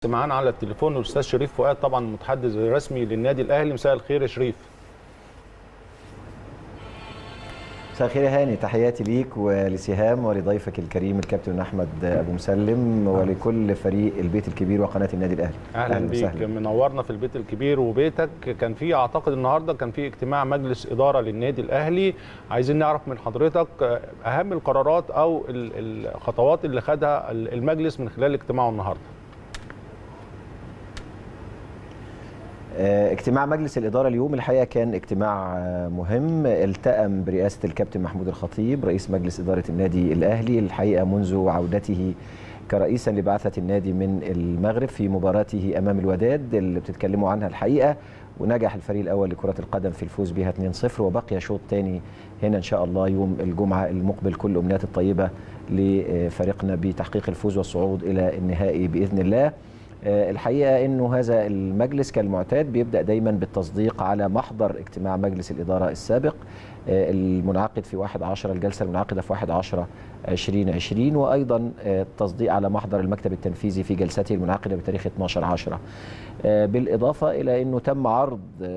معانا على التليفون الاستاذ شريف فؤاد طبعا المتحدث الرسمي للنادي الاهلي مساء الخير يا شريف مساء الخير يا هاني تحياتي ليك ولسهام ولضيفك الكريم الكابتن احمد ابو مسلم ولكل فريق البيت الكبير وقناه النادي الاهلي اهلا, أهلا بيك وسهلا. منورنا في البيت الكبير وبيتك كان في اعتقد النهارده كان في اجتماع مجلس اداره للنادي الاهلي عايزين نعرف من حضرتك اهم القرارات او الخطوات اللي خدها المجلس من خلال اجتماعه النهارده اجتماع مجلس الإدارة اليوم الحقيقة كان اجتماع مهم التأم برئاسة الكابتن محمود الخطيب رئيس مجلس إدارة النادي الأهلي الحقيقة منذ عودته كرئيسا لبعثة النادي من المغرب في مباراته أمام الوداد اللي بتتكلموا عنها الحقيقة ونجح الفريق الأول لكرة القدم في الفوز بها 2-0 وبقي شوط تاني هنا إن شاء الله يوم الجمعة المقبل كل أمنيات الطيبة لفريقنا بتحقيق الفوز والصعود إلى النهائي بإذن الله الحقيقه انه هذا المجلس كالمعتاد بيبدا دايما بالتصديق على محضر اجتماع مجلس الاداره السابق المنعقد في 1 10 الجلسه المنعقده في 1 10 2020 وايضا التصديق على محضر المكتب التنفيذي في جلسته المنعقده بتاريخ 12 10 بالاضافه الى انه تم عرض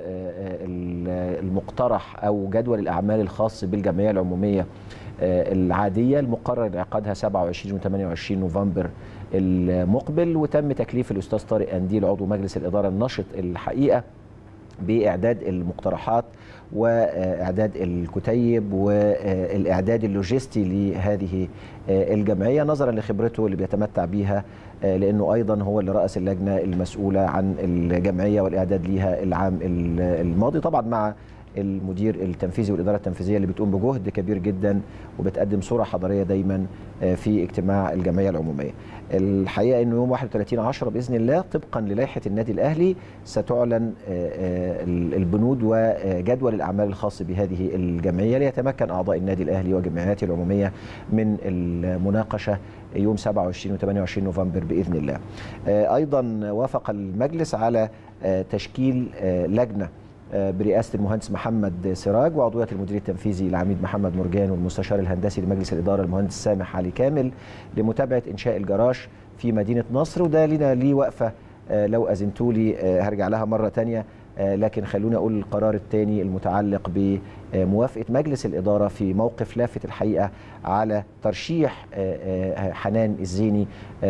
المقترح او جدول الاعمال الخاص بالجمعيه العموميه العاديه المقرر انعقادها 27 و 28 نوفمبر المقبل وتم تكليف الاستاذ طارق انديل عضو مجلس الاداره النشط الحقيقه باعداد المقترحات واعداد الكتيب والاعداد اللوجستي لهذه الجمعيه نظرا لخبرته اللي بيتمتع بيها لانه ايضا هو اللي راس اللجنه المسؤوله عن الجمعيه والاعداد ليها العام الماضي طبعا مع المدير التنفيذي والاداره التنفيذيه اللي بتقوم بجهد كبير جدا وبتقدم صوره حضاريه دايما في اجتماع الجمعيه العموميه. الحقيقه انه يوم 31 10 باذن الله طبقا للائحه النادي الاهلي ستعلن البنود وجدول الاعمال الخاص بهذه الجمعيه ليتمكن اعضاء النادي الاهلي وجمعياته العموميه من المناقشه يوم 27 و 28 نوفمبر باذن الله. ايضا وافق المجلس على تشكيل لجنه برئاسه المهندس محمد سراج وعضويه المدير التنفيذي العميد محمد مرجان والمستشار الهندسي لمجلس الاداره المهندس سامح علي كامل لمتابعه انشاء الجراج في مدينه نصر وده لنا ليه وقفه لو اذنتوا لي هرجع لها مره ثانيه لكن خلوني اقول القرار الثاني المتعلق بموافقه مجلس الاداره في موقف لافت الحقيقه على ترشيح حنان الزيني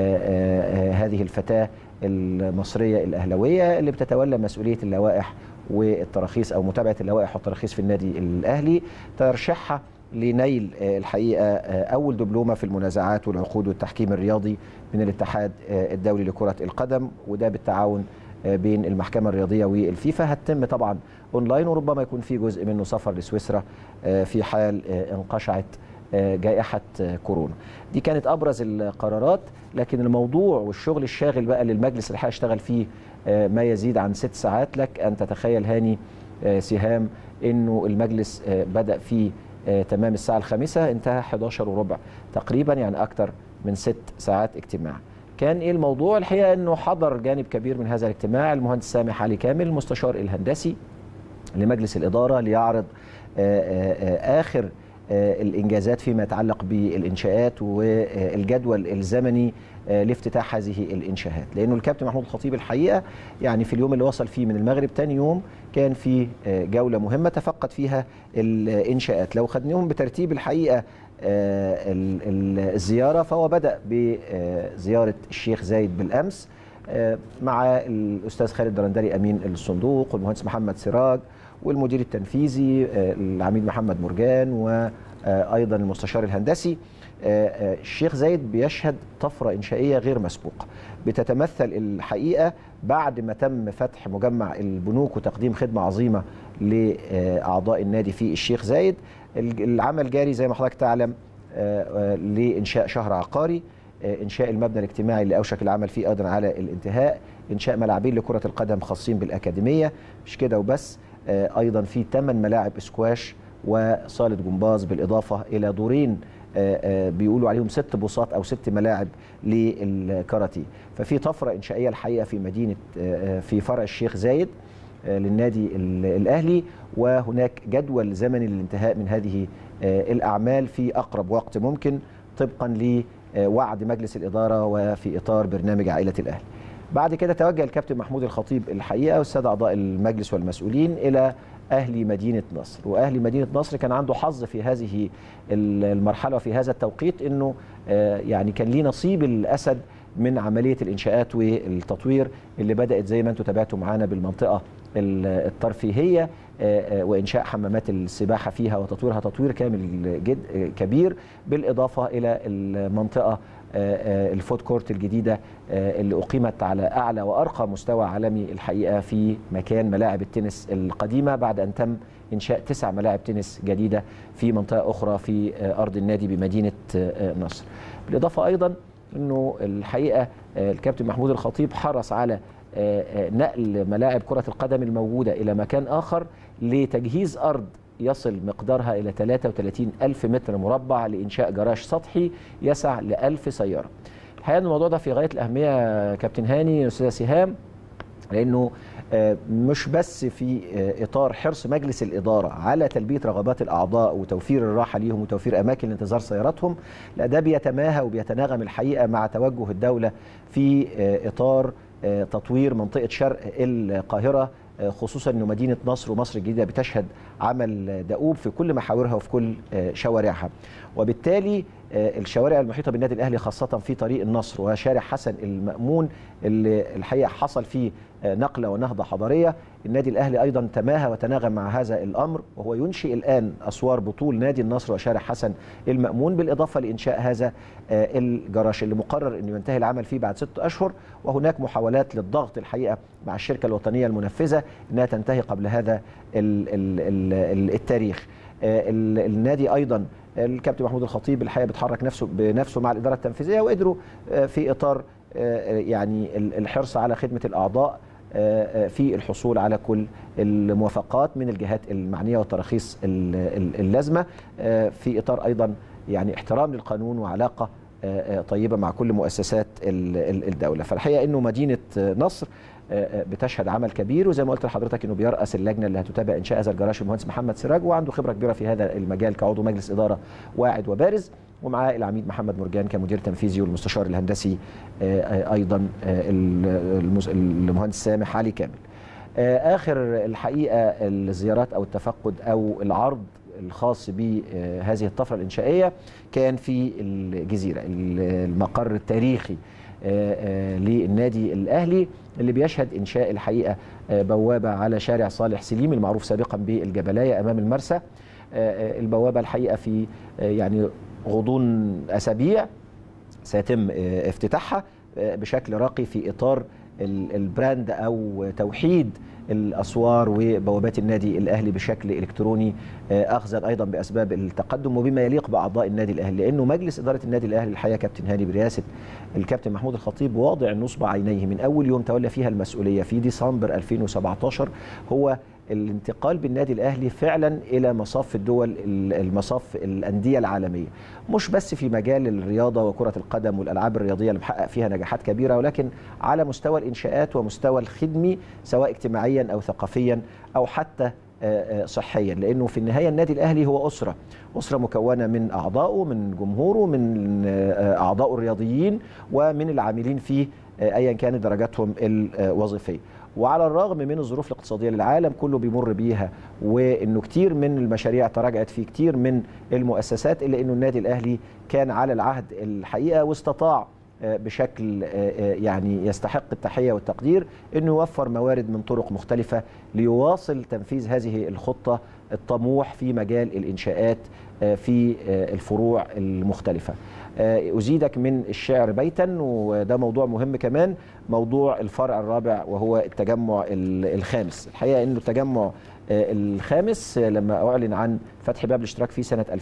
هذه الفتاه المصريه الاهلاويه اللي بتتولى مسؤوليه اللوائح والتراخيص او متابعه اللوائح والتراخيص في النادي الاهلي ترشيحها لنيل الحقيقه اول دبلومه في المنازعات والعقود والتحكيم الرياضي من الاتحاد الدولي لكره القدم وده بالتعاون بين المحكمه الرياضيه والفيفا هتتم طبعا اونلاين وربما يكون في جزء منه سفر لسويسرا في حال انقشعت جائحة كورونا دي كانت أبرز القرارات لكن الموضوع والشغل الشاغل بقى للمجلس الحقيقة اشتغل فيه ما يزيد عن ست ساعات لك أن تتخيل هاني سهام أنه المجلس بدأ في تمام الساعة الخامسة انتهى 11 وربع تقريبا يعني أكثر من ست ساعات اجتماع كان ايه الموضوع الحقيقه انه حضر جانب كبير من هذا الاجتماع المهندس سامح علي كامل المستشار الهندسي لمجلس الاداره ليعرض اخر الانجازات فيما يتعلق بالانشاءات والجدول الزمني لافتتاح هذه الانشاءات لانه الكابتن محمود الخطيب الحقيقه يعني في اليوم اللي وصل فيه من المغرب ثاني يوم كان في جوله مهمه تفقد فيها الانشاءات لو خدناهم بترتيب الحقيقه الزياره فهو بدا بزياره الشيخ زايد بالامس مع الاستاذ خالد درندري امين الصندوق والمهندس محمد سراج والمدير التنفيذي العميد محمد مرجان وايضا المستشار الهندسي الشيخ زايد بيشهد طفره انشائيه غير مسبوقه بتتمثل الحقيقه بعد ما تم فتح مجمع البنوك وتقديم خدمه عظيمه لاعضاء النادي في الشيخ زايد العمل جاري زي ما حضرتك تعلم لانشاء شهر عقاري انشاء المبنى الاجتماعي اللي اوشك العمل فيه ايضا على الانتهاء انشاء ملاعبين لكره القدم خاصين بالاكاديميه مش كده وبس ايضا في ثمان ملاعب اسكواش وصاله جمباز بالاضافه الى دورين بيقولوا عليهم ست بوصات او ست ملاعب للكاراتيه ففي طفره انشائيه الحقيقه في مدينه في فرع الشيخ زايد للنادي الاهلي وهناك جدول زمني للانتهاء من هذه الاعمال في اقرب وقت ممكن طبقا لوعد مجلس الاداره وفي اطار برنامج عائله الاهلي بعد كده توجه الكابتن محمود الخطيب الحقيقه والساده اعضاء المجلس والمسؤولين الى اهلي مدينه نصر واهلي مدينه نصر كان عنده حظ في هذه المرحله وفي هذا التوقيت انه يعني كان ليه نصيب الاسد من عمليه الانشاءات والتطوير اللي بدات زي ما انتم تابعتوا معانا بالمنطقه الترفيهيه وانشاء حمامات السباحه فيها وتطويرها تطوير كامل جد كبير بالاضافه الى المنطقه الفود كورت الجديده اللي اقيمت على اعلى وارقى مستوى عالمي الحقيقه في مكان ملاعب التنس القديمه بعد ان تم انشاء تسع ملاعب تنس جديده في منطقه اخرى في ارض النادي بمدينه نصر. بالاضافه ايضا انه الحقيقه الكابتن محمود الخطيب حرص على نقل ملاعب كره القدم الموجوده الى مكان اخر لتجهيز ارض يصل مقدارها إلى 33 ألف متر مربع لإنشاء جراج سطحي يسع ل 1000 سيارة الحقيقة أن الموضوع ده في غاية الأهمية كابتن هاني أستاذة سهام لأنه مش بس في إطار حرص مجلس الإدارة على تلبية رغبات الأعضاء وتوفير الراحة ليهم وتوفير أماكن لانتظار سياراتهم لا ده بيتماهى وبيتناغم الحقيقة مع توجه الدولة في إطار تطوير منطقة شرق القاهرة خصوصا انه مدينه نصر ومصر الجديده بتشهد عمل دؤوب في كل محاورها وفي كل شوارعها وبالتالي الشوارع المحيطه بالنادي الاهلي خاصه في طريق النصر وشارع حسن المامون اللي الحقيقه حصل فيه نقله ونهضه حضاريه النادي الاهلي ايضا تماهى وتناغم مع هذا الامر وهو ينشئ الان اسوار بطول نادي النصر وشارع حسن المامون بالاضافه لانشاء هذا الجراج اللي مقرر انه ينتهي العمل فيه بعد ست اشهر وهناك محاولات للضغط الحقيقه مع الشركه الوطنيه المنفذه انها تنتهي قبل هذا التاريخ النادي ايضا الكابتن محمود الخطيب الحقيقه بيتحرك نفسه بنفسه مع الاداره التنفيذيه وقدروا في اطار يعني الحرص على خدمه الاعضاء في الحصول على كل الموافقات من الجهات المعنيه والتراخيص اللازمه في اطار ايضا يعني احترام للقانون وعلاقه طيبه مع كل مؤسسات الدوله فالحقيقه انه مدينه نصر بتشهد عمل كبير وزي ما قلت لحضرتك انه بيرأس اللجنه اللي هتتابع انشاء هذا الجراج المهندس محمد سراج وعنده خبره كبيره في هذا المجال كعضو مجلس اداره واعد وبارز ومعاه العميد محمد مرجان كمدير تنفيذي والمستشار الهندسي ايضا المهندس سامح علي كامل. اخر الحقيقه الزيارات او التفقد او العرض الخاص بهذه الطفره الانشائيه كان في الجزيره المقر التاريخي للنادي الاهلي اللي بيشهد انشاء الحقيقه بوابه على شارع صالح سليم المعروف سابقا بالجبلايه امام المرسى البوابه الحقيقه في يعني غضون اسابيع سيتم افتتاحها بشكل راقي في اطار البراند او توحيد الاسوار وبوابات النادي الاهلي بشكل الكتروني اخذا ايضا باسباب التقدم وبما يليق باعضاء النادي الاهلي لانه مجلس اداره النادي الاهلي الحقيقه كابتن هاني برئاسه الكابتن محمود الخطيب واضع نصب عينيه من اول يوم تولى فيها المسؤوليه في ديسمبر 2017 هو الانتقال بالنادي الاهلي فعلا الى مصاف الدول المصاف الانديه العالميه مش بس في مجال الرياضه وكره القدم والالعاب الرياضيه اللي محقق فيها نجاحات كبيره ولكن على مستوى الانشاءات ومستوى الخدمي سواء اجتماعيا او ثقافيا او حتى صحيا لانه في النهايه النادي الاهلي هو اسره اسره مكونه من اعضائه من جمهوره من اعضائه الرياضيين ومن العاملين فيه ايا كانت درجاتهم الوظيفيه وعلى الرغم من الظروف الاقتصاديه اللي العالم كله بيمر بيها وانه كتير من المشاريع تراجعت في كتير من المؤسسات الا انه النادي الاهلي كان على العهد الحقيقه واستطاع بشكل يعني يستحق التحيه والتقدير انه يوفر موارد من طرق مختلفه ليواصل تنفيذ هذه الخطه الطموح في مجال الانشاءات في الفروع المختلفه. ازيدك من الشعر بيتا وده موضوع مهم كمان موضوع الفرع الرابع وهو التجمع الخامس الحقيقه انه التجمع الخامس لما اعلن عن فتح باب الاشتراك فيه سنه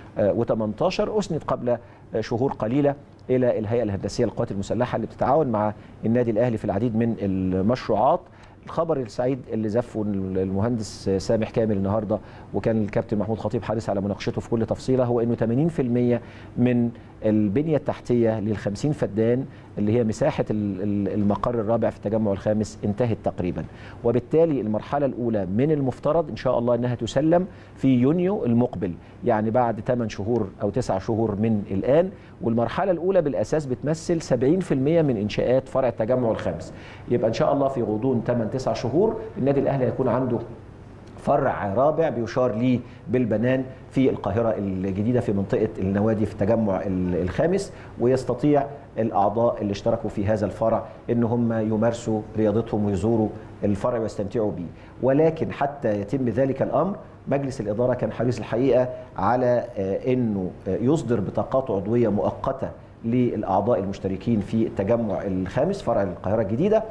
2018 اسند قبل شهور قليله الى الهيئه الهندسيه للقوات المسلحه اللي بتتعاون مع النادي الاهلي في العديد من المشروعات الخبر السعيد اللي زفه المهندس سامح كامل النهارده وكان الكابتن محمود خطيب حريص على مناقشته في كل تفصيله هو انه 80% من البنيه التحتيه لل 50 فدان اللي هي مساحه المقر الرابع في التجمع الخامس انتهت تقريبا وبالتالي المرحله الاولى من المفترض ان شاء الله انها تسلم في يونيو المقبل يعني بعد 8 شهور او 9 شهور من الان والمرحله الاولى بالاساس بتمثل 70% من انشاءات فرع التجمع الخامس يبقى ان شاء الله في غضون 8 9 شهور النادي الاهلي هيكون عنده فرع رابع بيشار ليه بالبنان في القاهرة الجديدة في منطقة النوادي في التجمع الخامس ويستطيع الأعضاء اللي اشتركوا في هذا الفرع إن هم يمارسوا رياضتهم ويزوروا الفرع ويستمتعوا به ولكن حتى يتم ذلك الأمر مجلس الإدارة كان حريص الحقيقة على أنه يصدر بطاقات عضوية مؤقتة للاعضاء المشتركين في التجمع الخامس فرع القاهره الجديده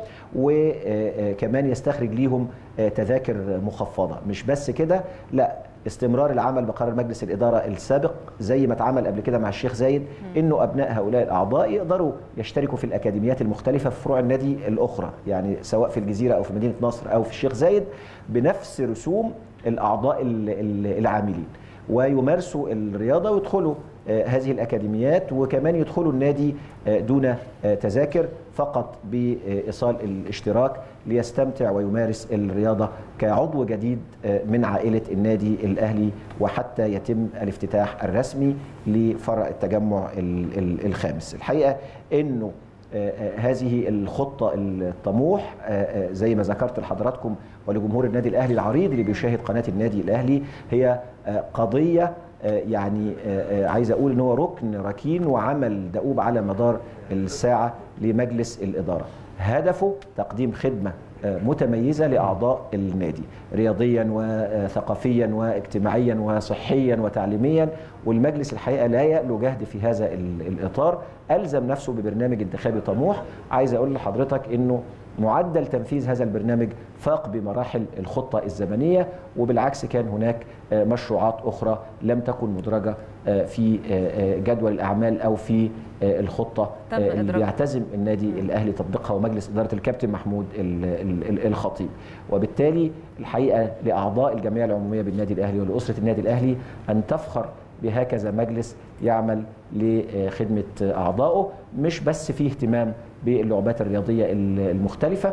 وكمان يستخرج ليهم تذاكر مخفضه مش بس كده لا استمرار العمل بقرار مجلس الاداره السابق زي ما اتعمل قبل كده مع الشيخ زايد انه ابناء هؤلاء الاعضاء يقدروا يشتركوا في الاكاديميات المختلفه في فروع النادي الاخرى يعني سواء في الجزيره او في مدينه نصر او في الشيخ زايد بنفس رسوم الاعضاء العاملين ويمارسوا الرياضه ويدخلوا هذه الأكاديميات وكمان يدخلوا النادي دون تذاكر فقط بإيصال الاشتراك ليستمتع ويمارس الرياضة كعضو جديد من عائلة النادي الأهلي وحتى يتم الافتتاح الرسمي لفرع التجمع الخامس الحقيقة أنه هذه الخطة الطموح زي ما ذكرت لحضراتكم ولجمهور النادي الأهلي العريض اللي بيشاهد قناة النادي الأهلي هي قضية يعني عايز اقول ان هو ركن ركين وعمل دؤوب على مدار الساعه لمجلس الاداره هدفه تقديم خدمه متميزه لاعضاء النادي رياضيا وثقافيا واجتماعيا وصحيا وتعليميا والمجلس الحقيقه لا يألو جهد في هذا الاطار الزم نفسه ببرنامج انتخابي طموح عايز اقول لحضرتك انه معدل تنفيذ هذا البرنامج فاق بمراحل الخطة الزمنية وبالعكس كان هناك مشروعات أخرى لم تكن مدرجة في جدول الأعمال أو في الخطة اللي بيعتزم النادي الأهلي تطبيقها ومجلس إدارة الكابتن محمود الخطيب وبالتالي الحقيقة لأعضاء الجمعية العمومية بالنادي الأهلي ولأسرة النادي الأهلي أن تفخر بهكذا مجلس يعمل لخدمة أعضائه مش بس فيه اهتمام باللعبات الرياضية المختلفة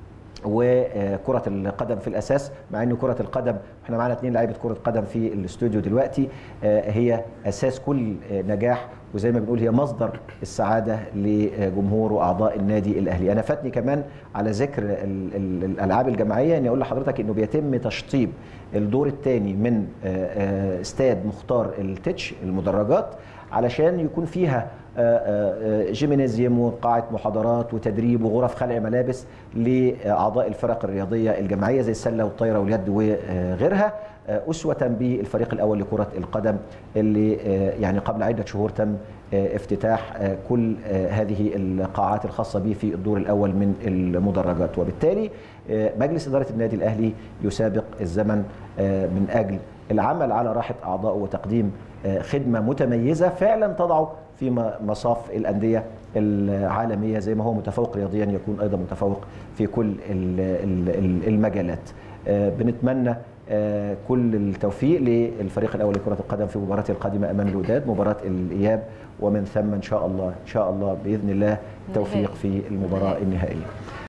وكرة القدم في الأساس مع أن كرة القدم احنا معانا اثنين لعيبة كرة قدم في الاستوديو دلوقتي هي أساس كل نجاح وزي ما بنقول هي مصدر السعادة لجمهور وأعضاء النادي الأهلي أنا فاتني كمان على ذكر الألعاب الجماعية أني أقول لحضرتك أنه بيتم تشطيب الدور الثاني من استاد مختار التتش المدرجات علشان يكون فيها جيمينيزيوم وقاعة محاضرات وتدريب وغرف خلع ملابس لأعضاء الفرق الرياضية الجماعية زي السلة والطايرة واليد وغيرها أسوة بالفريق الأول لكرة القدم اللي يعني قبل عدة شهور تم افتتاح كل هذه القاعات الخاصة به في الدور الأول من المدرجات وبالتالي مجلس إدارة النادي الأهلي يسابق الزمن من أجل العمل على راحة أعضائه وتقديم خدمة متميزة فعلا تضعه في مصاف الأندية العالمية زي ما هو متفوق رياضيا يكون أيضا متفوق في كل المجالات بنتمنى كل التوفيق للفريق الأول لكرة القدم في مباراته القادمة أمام الوداد مباراة الإياب ومن ثم إن شاء الله إن شاء الله بإذن الله توفيق في المباراة النهائية